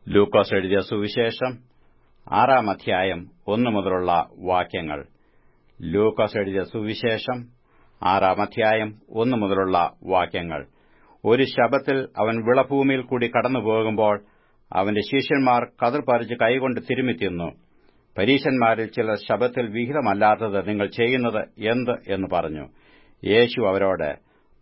ലൂക്കോസ് എഴുതിയ സുവിശേഷം ആറാം അധ്യായം ഒന്നു മുതലുള്ള വാക്യങ്ങൾ ലൂക്കോസ് എഴുതിയ സുവിശേഷം ആറാം അധ്യായം ഒന്നു മുതലുള്ള വാക്യങ്ങൾ ഒരു ശബത്തിൽ അവൻ വിളഭൂമിയിൽ കൂടി കടന്നുപോകുമ്പോൾ അവന്റെ ശിഷ്യന്മാർ കതിർ പറിച്ച് കൈകൊണ്ട് തിരുമ്മി തിന്നു പരീശന്മാരിൽ ചിലർ ശബത്തിൽ വിഹിതമല്ലാത്തത് നിങ്ങൾ ചെയ്യുന്നത് എന്ത് എന്ന് പറഞ്ഞു യേശു അവരോട്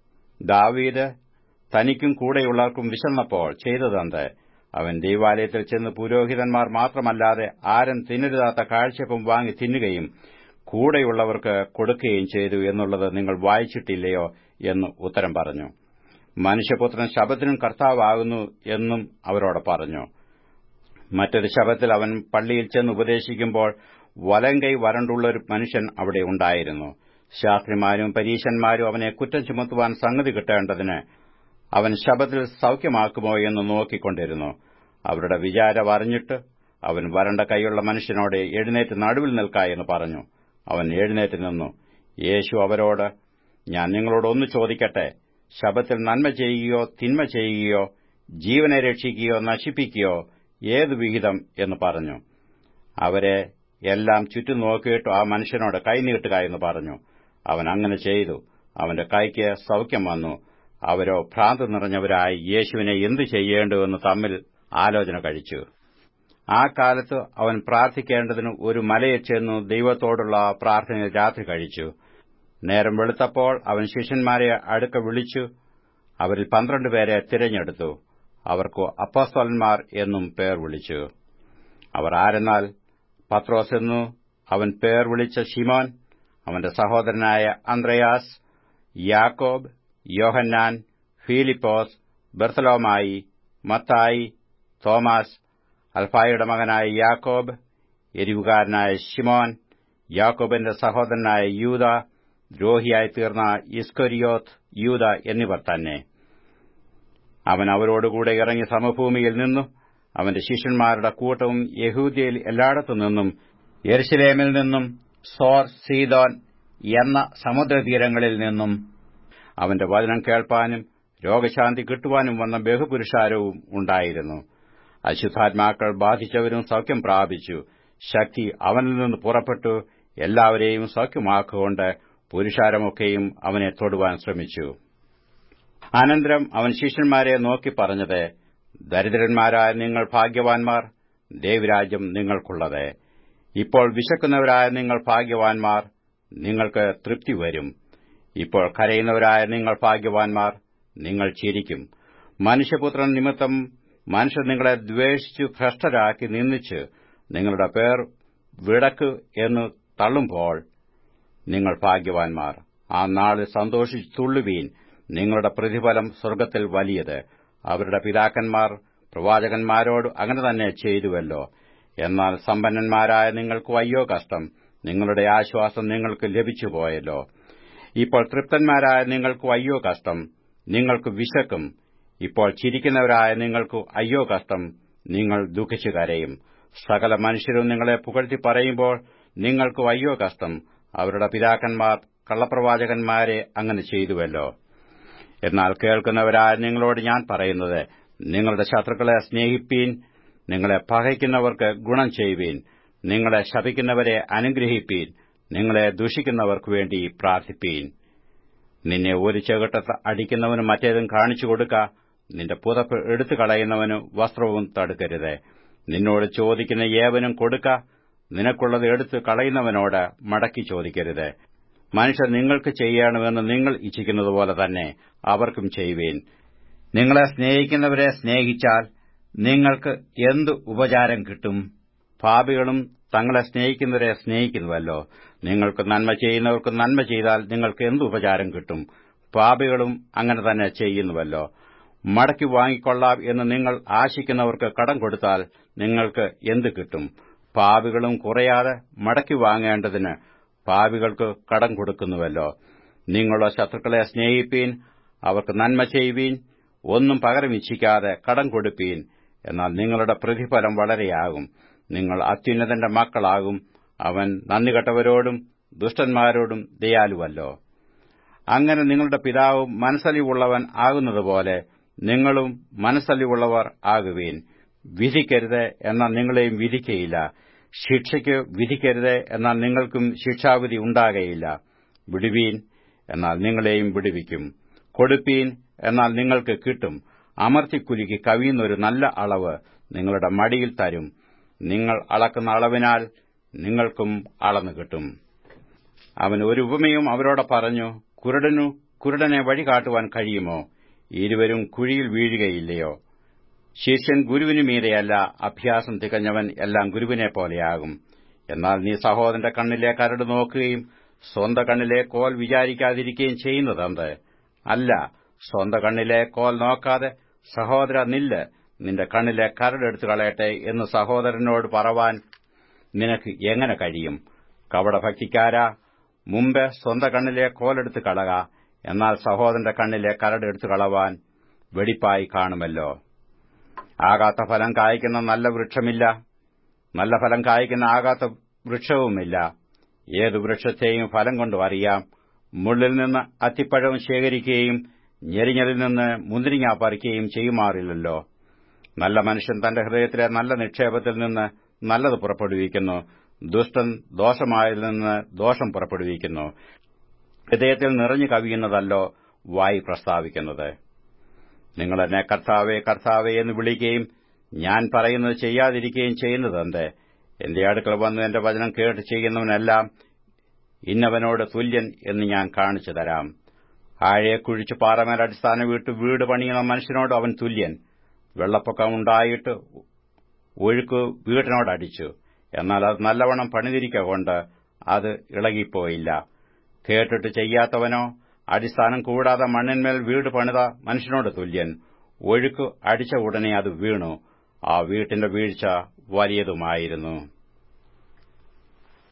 ദാവീദ് തനിക്കും കൂടെയുള്ളവർക്കും വിശന്നപ്പോൾ ചെയ്തതെന്ത് അവൻ ദൈവാലയത്തിൽ ചെന്ന് പുരോഹിതന്മാർ മാത്രമല്ലാതെ ആരും തിന്നരുതാത്ത കാഴ്ചപ്പം വാങ്ങി തിന്നുകയും കൂടെയുള്ളവർക്ക് കൊടുക്കുകയും ചെയ്തു എന്നുള്ളത് നിങ്ങൾ വായിച്ചിട്ടില്ലയോ എന്ന് ഉത്തരം പറഞ്ഞു മനുഷ്യപുത്രൻ ശബത്തിനും കർത്താവാകുന്നു എന്നും അവരോട് പറഞ്ഞു മറ്റൊരു ശബത്തിൽ അവൻ പള്ളിയിൽ ചെന്ന് ഉപദേശിക്കുമ്പോൾ വലങ്കൈ വരണ്ടുള്ള ഒരു മനുഷ്യൻ അവിടെ ഉണ്ടായിരുന്നു ശാസ്ത്രിമാരും പരീശന്മാരും അവനെ കുറ്റം ചുമത്തുവാൻ സംഗതി കിട്ടേണ്ടതിന് അവൻ ശബത്തിൽ സൌഖ്യമാക്കുമോ എന്ന് നോക്കിക്കൊണ്ടിരുന്നു അവരുടെ വിചാരം അറിഞ്ഞിട്ട് അവൻ വരണ്ട കൈയുള്ള മനുഷ്യനോട് എഴുന്നേറ്റ് നടുവിൽ നിൽക്ക എന്ന് പറഞ്ഞു അവൻ എഴുന്നേറ്റ് നിന്നു യേശു അവരോട് ഞാൻ നിങ്ങളോട് ഒന്ന് ചോദിക്കട്ടെ ശബത്തിൽ നന്മ ചെയ്യുകയോ തിന്മ ചെയ്യുകയോ ജീവനെ രക്ഷിക്കുകയോ നശിപ്പിക്കുകയോ ഏത് വിഹിതം എന്ന് പറഞ്ഞു അവരെ എല്ലാം ചുറ്റും നോക്കിയിട്ട് ആ മനുഷ്യനോട് കൈനീട്ടുക എന്ന് പറഞ്ഞു അവൻ അങ്ങനെ ചെയ്തു അവന്റെ കൈക്ക് സൌഖ്യം വന്നു അവരോ ഭ്രാന്ത് നിറഞ്ഞവരായി യേശുവിനെ എന്തു ചെയ്യേണ്ടുവെന്ന് തമ്മിൽ ആലോചന കഴിച്ചു ആ കാലത്ത് അവൻ പ്രാർത്ഥിക്കേണ്ടതിന് ഒരു മലയിൽ ചെന്നു ദൈവത്തോടുള്ള പ്രാർത്ഥന രാത്രി കഴിച്ചു നേരം വെളുത്തപ്പോൾ അവൻ ശിഷ്യന്മാരെ അടുക്ക വിളിച്ചു അവരിൽ പന്ത്രണ്ട് പേരെ തിരഞ്ഞെടുത്തു അവർക്ക് അപ്പോസ്തലന്മാർ എന്നും പേർ വിളിച്ചു അവർ ആരെന്നാൽ പത്രോസ് എന്നു അവൻ പേർ വിളിച്ച ഷിമോൻ അവന്റെ സഹോദരനായ അന്ത്രയാസ് യാക്കോബ് യോഹന്നാൻ ഫീലിപ്പോസ് ബെർത്തലോമായി മത്തായി തോമാസ് അൽഫായുടെ മകനായ യാക്കോബ് എരിവുകാരനായ ഷിമോൻ യാക്കോബിന്റെ സഹോദരനായ യൂത ദ്രോഹിയായി തീർന്ന ഇസ്കൊരിയോത്ത് യൂത എന്നിവർ തന്നെ അവൻ അവരോടുകൂടെ ഇറങ്ങി സമഭൂമിയിൽ നിന്നു അവന്റെ ശിഷ്യന്മാരുടെ കൂട്ടവും യഹൂദ്യയിൽ എല്ലായിടത്തു നിന്നും യെരുശലേമിൽ നിന്നും സോർ സീതോൻ എന്ന സമുദ്രതീരങ്ങളിൽ നിന്നും അവന്റെ വചനം കേൾപ്പാനും രോഗശാന്തി കിട്ടുവാനും വന്ന ബഹുപുരുഷാരവും ഉണ്ടായിരുന്നു അശുദ്ധാത്മാക്കൾ ബാധിച്ചവരും സൌഖ്യം പ്രാപിച്ചു ശക്തി അവനിൽ നിന്ന് പുറപ്പെട്ടു എല്ലാവരെയും സൌഖ്യമാക്കുകൊണ്ട് പുരുഷാരമൊക്കെയും അവനെ തൊടുവാൻ ശ്രമിച്ചു അനന്തരം അവൻ ശിഷ്യന്മാരെ നോക്കി പറഞ്ഞത് ദരിദ്രന്മാരായ നിങ്ങൾ ഭാഗ്യവാൻമാർ ദേവരാജ്യം നിങ്ങൾക്കുള്ളത് ഇപ്പോൾ വിശക്കുന്നവരായ നിങ്ങൾ ഭാഗ്യവാൻമാർ നിങ്ങൾക്ക് തൃപ്തി വരും ഇപ്പോൾ കരയുന്നവരായ നിങ്ങൾ ഭാഗ്യവാൻമാർ നിങ്ങൾ ചിരിക്കും മനുഷ്യപുത്രൻ നിമിത്തം മനുഷ്യർ നിങ്ങളെ ദ്വേഷിച്ചു ഭ്രഷ്ടരാക്കി നിന്ദിച്ച് നിങ്ങളുടെ പേർ വിടക്ക് എന്ന് തള്ളുമ്പോൾ നിങ്ങൾ ഭാഗ്യവാൻമാർ ആ നാളിൽ സന്തോഷിച്ചു തുള്ളുവീൻ നിങ്ങളുടെ പ്രതിഫലം സ്വർഗ്ഗത്തിൽ വലിയത് അവരുടെ പിതാക്കന്മാർ പ്രവാചകന്മാരോട് അങ്ങനെ തന്നെ ചെയ്തുവല്ലോ എന്നാൽ സമ്പന്നന്മാരായ നിങ്ങൾക്ക് അയ്യോ കഷ്ടം നിങ്ങളുടെ ആശ്വാസം നിങ്ങൾക്ക് ലഭിച്ചുപോയല്ലോ ഇപ്പോൾ തൃപ്തന്മാരായ നിങ്ങൾക്ക് അയ്യോ കഷ്ടം നിങ്ങൾക്ക് വിശക്കും ഇപ്പോൾ ചിരിക്കുന്നവരായ നിങ്ങൾക്ക് അയ്യോ കഷ്ടം നിങ്ങൾ ദുഃഖിച്ചു കരയും സകല മനുഷ്യരും നിങ്ങളെ പുകഴ്ത്തി പറയുമ്പോൾ നിങ്ങൾക്ക് അയ്യോ കഷ്ടം അവരുടെ പിതാക്കന്മാർ കള്ളപ്രവാചകന്മാരെ അങ്ങനെ ചെയ്തുവല്ലോ എന്നാൽ കേൾക്കുന്നവരായ നിങ്ങളോട് ഞാൻ പറയുന്നത് നിങ്ങളുടെ ശത്രുക്കളെ സ്നേഹിപ്പീൻ നിങ്ങളെ പകയ്ക്കുന്നവർക്ക് ഗുണം ചെയ്യുവീൻ നിങ്ങളെ ശപിക്കുന്നവരെ അനുഗ്രഹിപ്പീൻ നിങ്ങളെ ദുഷിക്കുന്നവർക്കു വേണ്ടി പ്രാർത്ഥിപ്പീൻ നിന്നെ ഒരു ചെകിട്ടത്ത് അടിക്കുന്നവന് മറ്റേതും കാണിച്ചു കൊടുക്ക നിന്റെ പുതപ്പ് എടുത്തു കളയുന്നവന് വസ്ത്രവും തടുക്കരുത് നിന്നോട് ചോദിക്കുന്ന ഏവനും കൊടുക്ക നിനക്കുള്ളത് എടുത്തു കളയുന്നവനോട് മടക്കി ചോദിക്കരുത് മനുഷ്യർ നിങ്ങൾക്ക് ചെയ്യണമെന്ന് നിങ്ങൾ ഇച്ഛിക്കുന്നതുപോലെ തന്നെ അവർക്കും ചെയ്യുവീൻ നിങ്ങളെ സ്നേഹിക്കുന്നവരെ സ്നേഹിച്ചാൽ നിങ്ങൾക്ക് എന്തു ഉപചാരം കിട്ടും പാപികളും തങ്ങളെ സ്നേഹിക്കുന്നവരെ സ്നേഹിക്കുന്നുവല്ലോ നിങ്ങൾക്ക് നന്മ ചെയ്യുന്നവർക്ക് നന്മ ചെയ്താൽ നിങ്ങൾക്ക് എന്ത് ഉപചാരം കിട്ടും പാപികളും അങ്ങനെ തന്നെ ചെയ്യുന്നുവല്ലോ മടക്കി വാങ്ങിക്കൊള്ളാം എന്ന് നിങ്ങൾ ആശിക്കുന്നവർക്ക് കടം കൊടുത്താൽ നിങ്ങൾക്ക് എന്ത് കിട്ടും പാപികളും കുറയാതെ മടക്കി വാങ്ങേണ്ടതിന് പാപികൾക്ക് കടം കൊടുക്കുന്നുവല്ലോ നിങ്ങളുടെ ശത്രുക്കളെ സ്നേഹിപ്പീൻ അവർക്ക് നന്മ ചെയ്യുവീൻ ഒന്നും പകരം ഇച്ഛിക്കാതെ കടം കൊടുപ്പീൻ എന്നാൽ നിങ്ങളുടെ പ്രതിഫലം വളരെയാകും നിങ്ങൾ അത്യുന്നതന്റെ മക്കളാകും അവൻ നന്ദികെട്ടവരോടും ദുഷ്ടന്മാരോടും ദയാലുവല്ലോ അങ്ങനെ നിങ്ങളുടെ പിതാവും മനസ്സലിവുള്ളവൻ ആകുന്നതുപോലെ നിങ്ങളും മനസ്സലിവുള്ളവർ ആകുവീൻ വിധിക്കരുത് എന്നാൽ നിങ്ങളെയും വിധിക്കയില്ല ശിക്ഷയ്ക്ക് വിധിക്കരുത് എന്നാൽ നിങ്ങൾക്കും ശിക്ഷാവിധി ഉണ്ടാകയില്ല വിടുവീൻ എന്നാൽ നിങ്ങളെയും വിടുവിക്കും കൊടുപ്പീൻ എന്നാൽ നിങ്ങൾക്ക് കിട്ടും അമർത്തിക്കുലുക്കി കവിയുന്നൊരു നല്ല അളവ് നിങ്ങളുടെ മടിയിൽ തരും നിങ്ങൾ അളക്കുന്ന അളവിനാൽ നിങ്ങൾക്കും അളന്നു കിട്ടും അവൻ ഒരു ഉപമയും അവരോട് പറഞ്ഞു കുരുടനു കുരുടനെ വഴി കാട്ടുവാൻ കഴിയുമോ ഇരുവരും കുഴിയിൽ വീഴുകയില്ലയോ ശിഷ്യൻ ഗുരുവിനു മീതെയല്ല അഭ്യാസം തികഞ്ഞവൻ എല്ലാം ഗുരുവിനെ പോലെയാകും എന്നാൽ നീ സഹോദരന്റെ കണ്ണിലെ കരട് നോക്കുകയും സ്വന്ത കണ്ണിലെ കോൽ വിചാരിക്കാതിരിക്കുകയും ചെയ്യുന്നതെന്ത് അല്ല സ്വന്ത കണ്ണിലെ കോൽ നോക്കാതെ സഹോദര നില്ല് നിന്റെ കണ്ണിലെ കരടെടുത്തു കളയട്ടെ എന്ന് സഹോദരനോട് പറവാൻ നിനക്ക് എങ്ങനെ കഴിയും കപടഭക്തിക്കാരാ മുമ്പ് സ്വന്ത കണ്ണിലെ കോലെടുത്ത് കളക എന്നാൽ സഹോദരന്റെ കണ്ണിലെ കരടെടുത്തു കളവാൻ വെടിപ്പായി കാണുമല്ലോ ആകാത്ത ഫലം കായ്ക്കുന്ന നല്ല വൃക്ഷമില്ല നല്ല ഫലം കായ്ക്കുന്ന ആകാത്ത വൃക്ഷവുമില്ല ഏതു വൃക്ഷത്തെയും ഫലം കൊണ്ട് അറിയാം മുള്ളിൽ നിന്ന് അത്തിപ്പഴം ശേഖരിക്കുകയും ഞെരിഞ്ഞലിൽ നിന്ന് മുന്തിരിങ്ങ പറിക്കുകയും ചെയ്യുമാറില്ലല്ലോ നല്ല മനുഷ്യൻ തന്റെ ഹൃദയത്തിലെ നല്ല നിക്ഷേപത്തിൽ നിന്ന് നല്ലത് പുറപ്പെടുവിക്കുന്നു ദുഷ്ടൻ ദോഷമായതിൽ നിന്ന് ദോഷം പുറപ്പെടുവിക്കുന്നു ഹൃദയത്തിൽ നിറഞ്ഞു കവിയുന്നതല്ലോ വായി പ്രസ്താവിക്കുന്നത് നിങ്ങൾ എന്നെ കർത്താവെ കർത്താവെ എന്ന് വിളിക്കുകയും ഞാൻ പറയുന്നത് ചെയ്യാതിരിക്കുകയും ചെയ്യുന്നതെന്ത് എന്റെ അടുക്കൽ വന്ന് എന്റെ വചനം കേട്ട് ചെയ്യുന്നവനെല്ലാം ഇന്നവനോട് തുല്യൻ എന്ന് ഞാൻ കാണിച്ചു തരാം ആഴെ കുഴിച്ച് പാറമേൽ അടിസ്ഥാനം വിട്ട് വീട് പണിയുന്ന മനുഷ്യനോട് അവൻ തുല്യൻ വെള്ളപ്പൊക്കം ഉണ്ടായിട്ട് ഒഴുക്ക് വീടിനോടടിച്ചു എന്നാൽ അത് നല്ലവണ്ണം പണിതിരിക്ക കൊണ്ട് അത് ഇളകിപ്പോയില്ല കേട്ടിട്ട് ചെയ്യാത്തവനോ അടിസ്ഥാനം കൂടാതെ മണ്ണിന്മേൽ വീട് പണിത മനുഷ്യനോട് തുല്യൻ ഒഴുക്ക് അടിച്ച ഉടനെ അത് വീണു ആ വീട്ടിന്റെ വീഴ്ച വലിയതുമായിരുന്നു